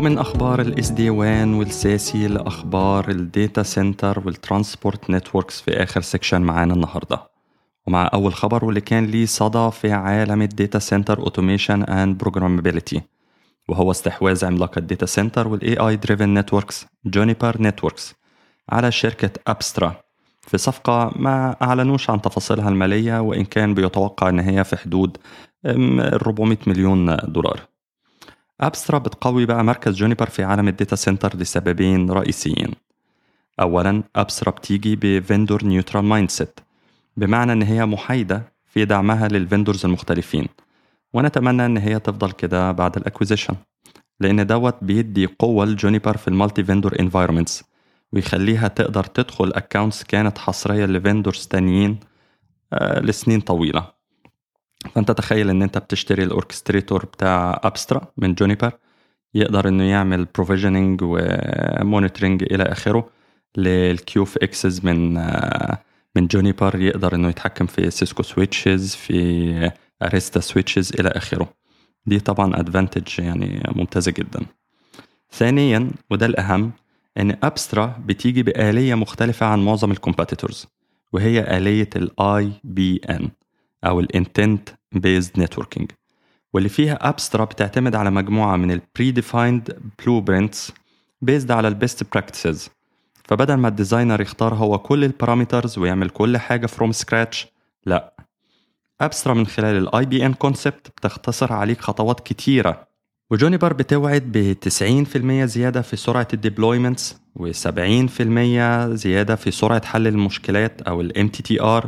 ومن اخبار الاس دي وان والساسي لاخبار الداتا سنتر والترانسبورت نتوركس في اخر سيكشن معانا النهارده ومع اول خبر واللي كان ليه صدى في عالم الداتا سنتر اوتوميشن اند بروجرامابيلتي وهو استحواذ عملاق الداتا سنتر والاي اي دريفن نتوركس جونيبر نتوركس على شركه ابسترا في صفقة ما أعلنوش عن تفاصيلها المالية وإن كان بيتوقع إن هي في حدود 400 مليون دولار أبسترا بتقوي بقى مركز جونيبر في عالم الداتا سنتر لسببين رئيسيين أولا أبسترا بتيجي بفندور نيوترال مايند سيت بمعنى إن هي محايدة في دعمها للفندورز المختلفين ونتمنى إن هي تفضل كده بعد الأكوزيشن لأن دوت بيدي قوة لجونيبر في المالتي فيندور انفايرمنتس ويخليها تقدر تدخل اكونتس كانت حصرية لفندورز تانيين آه لسنين طويلة فانت تخيل ان انت بتشتري الاوركستريتور بتاع ابسترا من جونيبر يقدر انه يعمل بروفيجننج ومونيتورنج الى اخره للكيو في اكسس من آه من جونيبر يقدر انه يتحكم في سيسكو سويتشز في اريستا سويتشز الى اخره دي طبعا ادفانتج يعني ممتازه جدا ثانيا وده الاهم ان ابسترا بتيجي بآلية مختلفة عن معظم الكومبيتيتورز وهي آلية الاي بي ان او الانتنت بيزد نتوركينج واللي فيها ابسترا بتعتمد على مجموعة من البري ديفايند بلوبرنتس بيزد على البيست براكتسز فبدل ما الديزاينر يختار هو كل البارامترز ويعمل كل حاجة فروم سكراتش لا ابسترا من خلال الاي بي ان كونسبت بتختصر عليك خطوات كتيرة وجونيبر بتوعد ب 90% زيادة في سرعة الديبلويمنتس و70% زيادة في سرعة حل المشكلات أو ال MTTR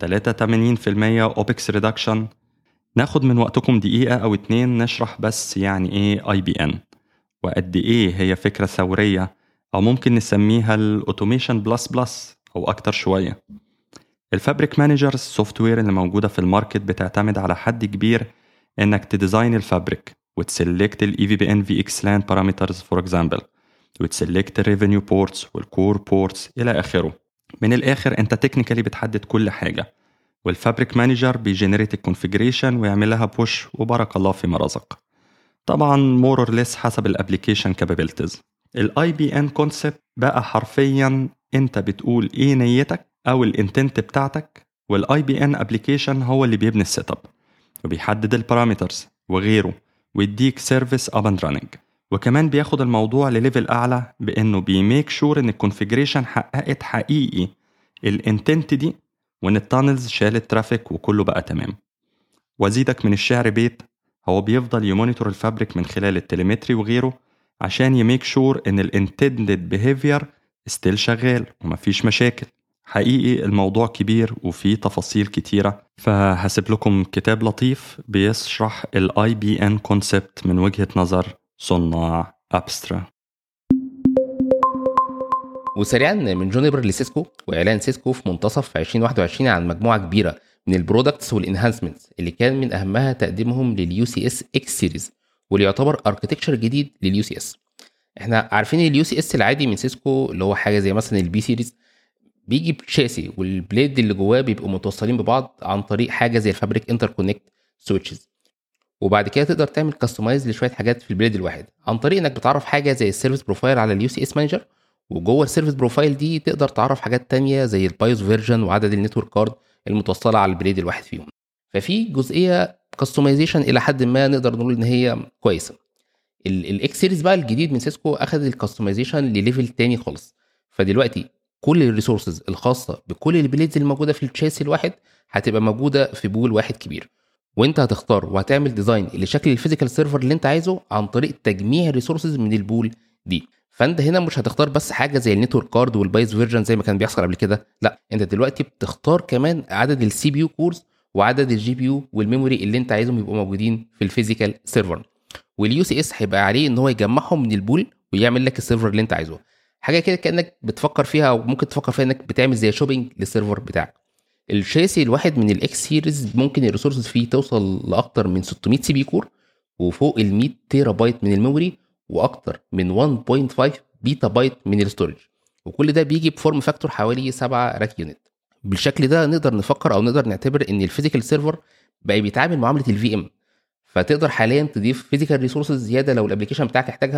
83% OPEX reduction ناخد من وقتكم دقيقة أو اتنين نشرح بس يعني إيه IBN وقد إيه هي فكرة ثورية أو ممكن نسميها الأوتوميشن بلس بلس أو أكتر شوية الفابريك مانجر السوفت وير اللي موجودة في الماركت بتعتمد على حد كبير إنك تديزاين الفابريك وتسلكت ال EVPN VXLAN parameters for example وتسلكت ال revenue ports والcore ports إلى آخره من الآخر أنت تكنيكالي بتحدد كل حاجة والفابريك مانجر بيجنريت الكونفيجريشن ويعمل لها بوش وبارك الله فيما رزق طبعا مور اور ليس حسب الابلكيشن كابابيلتيز الاي بي ان كونسبت بقى حرفيا انت بتقول ايه نيتك او الانتنت بتاعتك والاي بي ان ابلكيشن هو اللي بيبني السيت اب وبيحدد البارامترز وغيره ويديك سيرفيس اب اند راننج وكمان بياخد الموضوع لليفل اعلى بانه بيميك شور ان الكونفيجريشن حققت حقيقي الانتنت دي وان التانلز شالت ترافيك وكله بقى تمام وازيدك من الشعر بيت هو بيفضل يمونيتور الفابريك من خلال التليمتري وغيره عشان يميك شور ان الانتندد بيهيفير ستيل شغال ومفيش مشاكل حقيقي الموضوع كبير وفيه تفاصيل كتيرة فهسيب لكم كتاب لطيف بيشرح الاي بي ان كونسبت من وجهة نظر صناع ابسترا وسريعا من جونيبر لسيسكو واعلان سيسكو في منتصف 2021 عن مجموعه كبيره من البرودكتس والانهانسمنتس اللي كان من اهمها تقديمهم لليو سي اس اكس سيريز واللي يعتبر اركتكتشر جديد لليو سي اس احنا عارفين اليو سي اس العادي من سيسكو اللي هو حاجه زي مثلا البي سيريز بيجي بشاسي والبليد اللي جواه بيبقوا متوصلين ببعض عن طريق حاجه زي الفابريك انتر كونكت سويتشز وبعد كده تقدر تعمل كاستمايز لشويه حاجات في البليد الواحد عن طريق انك بتعرف حاجه زي السيرفيس بروفايل على اليو سي اس مانجر وجوه السيرفيس بروفايل دي تقدر تعرف حاجات تانية زي البايوس فيرجن وعدد النتورك كارد المتوصله على البليد الواحد فيهم ففي جزئيه كاستمايزيشن الى حد ما نقدر نقول ان هي كويسه الاكس سيريز بقى الجديد من سيسكو اخذ الكاستمايزيشن لليفل تاني خالص فدلوقتي كل الريسورسز الخاصه بكل البليدز الموجوده في الشاسي الواحد هتبقى موجوده في بول واحد كبير وانت هتختار وهتعمل ديزاين لشكل الفيزيكال سيرفر اللي انت عايزه عن طريق تجميع الريسورسز من البول دي فانت هنا مش هتختار بس حاجه زي النتورك كارد والبايس فيرجن زي ما كان بيحصل قبل كده لا انت دلوقتي بتختار كمان عدد السي بي يو كورز وعدد الجي بي يو والميموري اللي انت عايزهم يبقوا موجودين في الفيزيكال سيرفر واليو سي اس هيبقى عليه ان هو يجمعهم من البول ويعمل لك السيرفر اللي انت عايزه حاجه كده كانك بتفكر فيها او ممكن تفكر فيها انك بتعمل زي شوبينج للسيرفر بتاعك الشاسي الواحد من الاكس سيريز ممكن الريسورسز فيه توصل لاكتر من 600 سي بي كور وفوق ال 100 تيرا بايت من الميموري واكتر من 1.5 بيتا بايت من الستورج وكل ده بيجي بفورم فاكتور حوالي 7 راك يونت بالشكل ده نقدر نفكر او نقدر نعتبر ان الفيزيكال سيرفر بقى بيتعامل معامله الفي ام فتقدر حاليا تضيف فيزيكال ريسورسز زياده لو الابلكيشن بتاعك احتاجها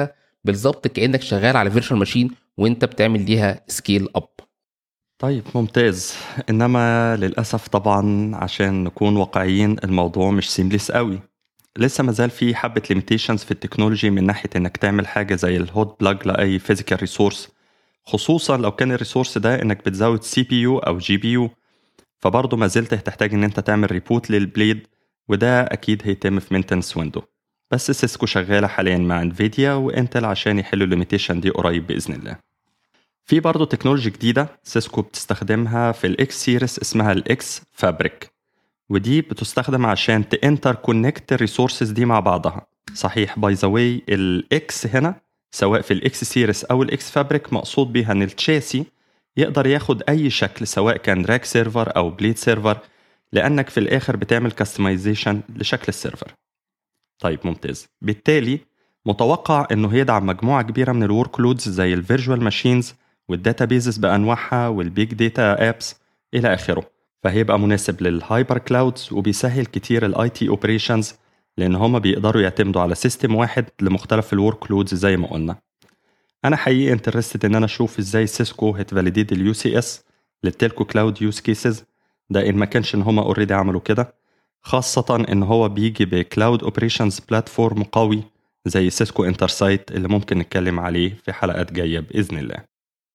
بالظبط كانك شغال على فيرشوال ماشين وانت بتعمل ليها سكيل اب طيب ممتاز انما للاسف طبعا عشان نكون واقعيين الموضوع مش سيمليس قوي لسه ما زال في حبه ليميتيشنز في التكنولوجي من ناحيه انك تعمل حاجه زي الهوت بلاج لاي فيزيكال ريسورس خصوصا لو كان الريسورس ده انك بتزود سي بي يو او جي بي يو فبرضه ما زلت هتحتاج ان انت تعمل ريبوت للبليد وده اكيد هيتم في مينتنس ويندو بس سيسكو شغاله حاليا مع انفيديا وانتل عشان يحلوا الليميتيشن دي قريب باذن الله في برضه تكنولوجي جديدة سيسكو بتستخدمها في الاكس سيريس اسمها الاكس فابريك ودي بتستخدم عشان تانتر كونكت الريسورسز دي مع بعضها صحيح باي ذا واي الاكس هنا سواء في الاكس سيريس او الاكس فابريك مقصود بيها ان التشاسي يقدر ياخد اي شكل سواء كان راك سيرفر او بليد سيرفر لانك في الاخر بتعمل كاستمايزيشن لشكل السيرفر طيب ممتاز بالتالي متوقع انه هيدعم مجموعه كبيره من الورك لودز زي الفيرجوال ماشينز والداتابيزز بانواعها والبيج داتا ابس الى اخره فهيبقى مناسب للهايبر كلاودز وبيسهل كتير الاي تي اوبريشنز لان هما بيقدروا يعتمدوا على سيستم واحد لمختلف الورك لودز زي ما قلنا انا حقيقي انترستد ان انا اشوف ازاي سيسكو هتفاليديت اليو سي اس للتلكو كلاود يوز كيسز ده ان ما كانش ان هما اوريدي عملوا كده خاصة ان هو بيجي بكلاود اوبريشنز بلاتفورم قوي زي سيسكو انترسايت اللي ممكن نتكلم عليه في حلقات جاية بإذن الله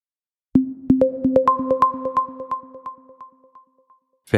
في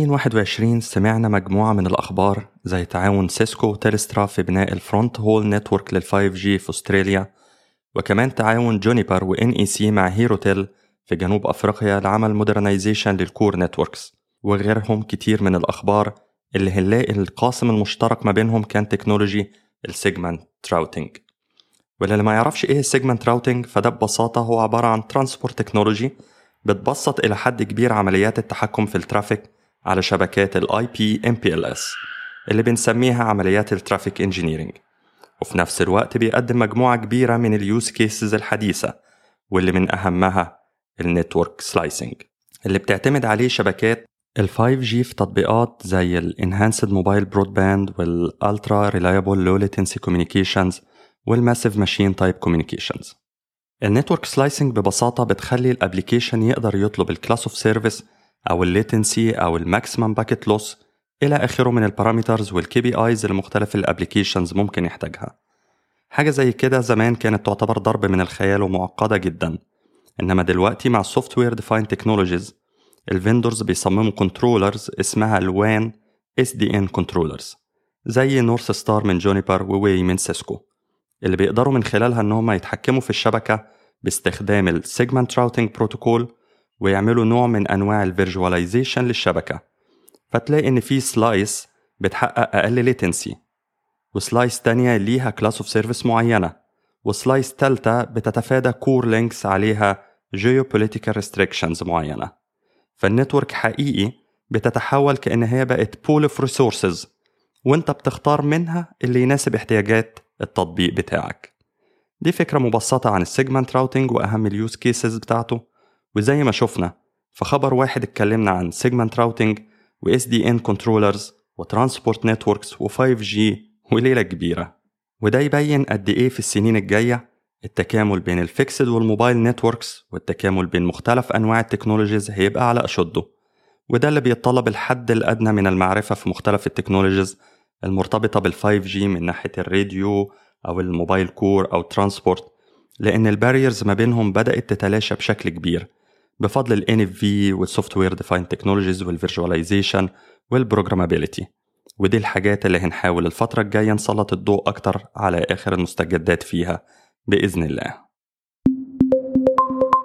2021 سمعنا مجموعة من الأخبار زي تعاون سيسكو وتيلسترا في بناء الفرونت هول نتورك لل 5G في أستراليا وكمان تعاون جونيبر و NEC مع هيروتيل في جنوب أفريقيا لعمل مودرنايزيشن للكور نتوركس وغيرهم كتير من الأخبار اللي هنلاقي القاسم المشترك ما بينهم كان تكنولوجي السيجمنت راوتينج واللي ما يعرفش ايه السيجمنت راوتينج فده ببساطة هو عبارة عن ترانسبورت تكنولوجي بتبسط إلى حد كبير عمليات التحكم في الترافيك على شبكات ال IP MPLS اللي بنسميها عمليات الترافيك انجينيرينج وفي نفس الوقت بيقدم مجموعة كبيرة من اليوز كيسز الحديثة واللي من أهمها النتورك سلايسنج اللي بتعتمد عليه شبكات ال 5G في تطبيقات زي ال Enhanced Mobile Broadband وال Ultra Reliable Low Latency Communications وال Massive Machine Type Communications النتورك سلايسنج ببساطة بتخلي الابليكيشن يقدر يطلب الكلاس اوف سيرفيس أو الليتنسي أو الماكسيمم باكيت لوس إلى آخره من البارامترز والكي بي ايز المختلف الابليكيشنز ممكن يحتاجها حاجة زي كده زمان كانت تعتبر ضرب من الخيال ومعقدة جدا إنما دلوقتي مع السوفت وير ديفاين تكنولوجيز الفيندورز بيصمموا كنترولرز اسمها الوان اس دي ان كنترولرز زي نورث ستار من جونيبر وواي من سيسكو اللي بيقدروا من خلالها ان هم يتحكموا في الشبكه باستخدام السيجمنت راوتنج بروتوكول ويعملوا نوع من انواع الفيرجواليزيشن للشبكه فتلاقي ان في سلايس بتحقق اقل ليتنسي وسلايس تانية ليها كلاس اوف سيرفيس معينه وسلايس تالتة بتتفادى كور لينكس عليها geopolitical restrictions معينة فالنتورك حقيقي بتتحول كأن هي بقت pool of resources وانت بتختار منها اللي يناسب احتياجات التطبيق بتاعك دي فكرة مبسطة عن السيجمنت راوتنج وأهم اليوز كيسز بتاعته وزي ما شفنا في خبر واحد اتكلمنا عن سيجمنت راوتنج و SDN كنترولرز وترانسبورت نتوركس و5G وليلة كبيرة وده يبين قد إيه في السنين الجاية التكامل بين الفيكسد والموبايل نتوركس والتكامل بين مختلف أنواع التكنولوجيز هيبقى على أشده وده اللي بيتطلب الحد الأدنى من المعرفة في مختلف التكنولوجيز المرتبطة بال 5G من ناحية الراديو أو الموبايل كور أو ترانسبورت لأن الباريرز ما بينهم بدأت تتلاشى بشكل كبير بفضل ال NFV والسوفت وير ديفاين تكنولوجيز والفيرجواليزيشن والبروجرامابيلتي ودي الحاجات اللي هنحاول الفترة الجاية نسلط الضوء أكتر على آخر المستجدات فيها بإذن الله